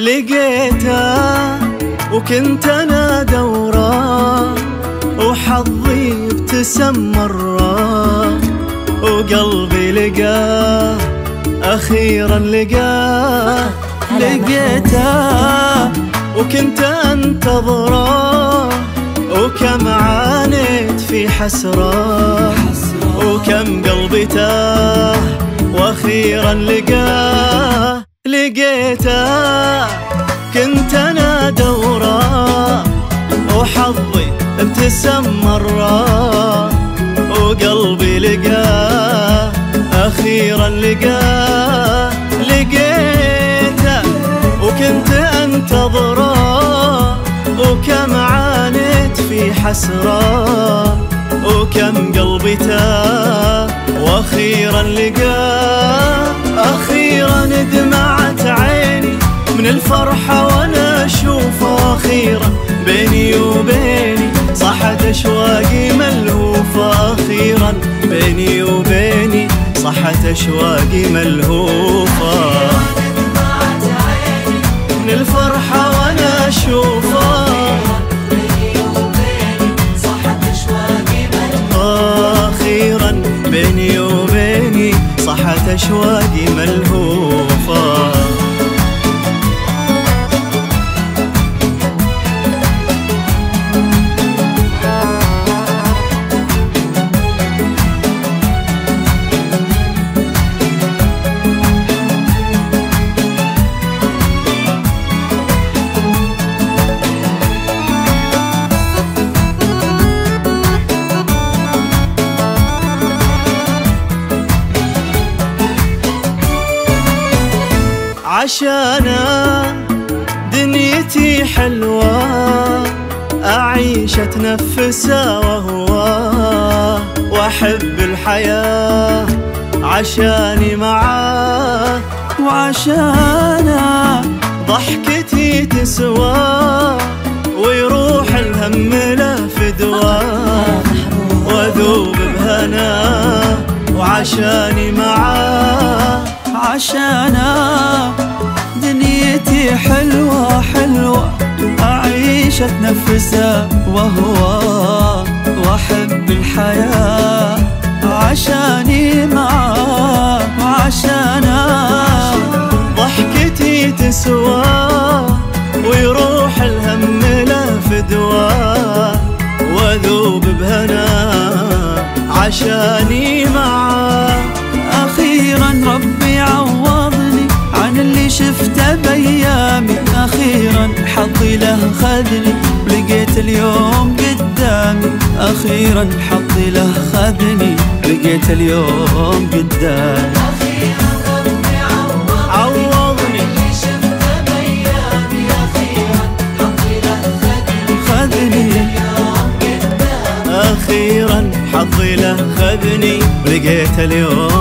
لقيته وكنت انا دوره وحظي ابتسم مرة وقلبي لقاه أخيرا لقاه لقيته وكنت أنتظره وكم عانيت في حسرة وكم قلبي تاه واخيرا لقاه لقيته كنت انا دوره وحظي ابتسم مرة وقلبي لقاه اخيرا لقاه لقيته وكنت انتظره وكم عانيت في حسره وكم قلبي تاه واخيرا لقاه اخيرا دمعت عيني من الفرحة وانا اشوفه اخيرا بيني وبيني صحت اشواقي ملهوفة اخيرا بيني وبيني صحت اشواقي ملهوفة من الفرحة وانا اشوفه اخيرا بيني وبيني صحت اشواقي ملهوفه عشانا دنيتي حلوة أعيش أتنفسها وهو وأحب الحياة عشاني معاه وعشانا ضحكتي تسوى ويروح الهم له فدوى وذوب بهنا وعشاني معاه عشانا دنيتي حلوة حلوة أعيش أتنفسها وهو وأحب الحياة عشاني معاه وعشانا ضحكتي تسوى ويروح الهم له فدوى وذوب بهنا عشاني معاه أخيرا ربي عوضني عن اللي شفته بأيامي أخيرا حظي له خذني لقيت اليوم قدامي أخيرا حظي له خذني لقيت اليوم قدامي عوضني خذني أخيرا حظي له خذني لقيت اليوم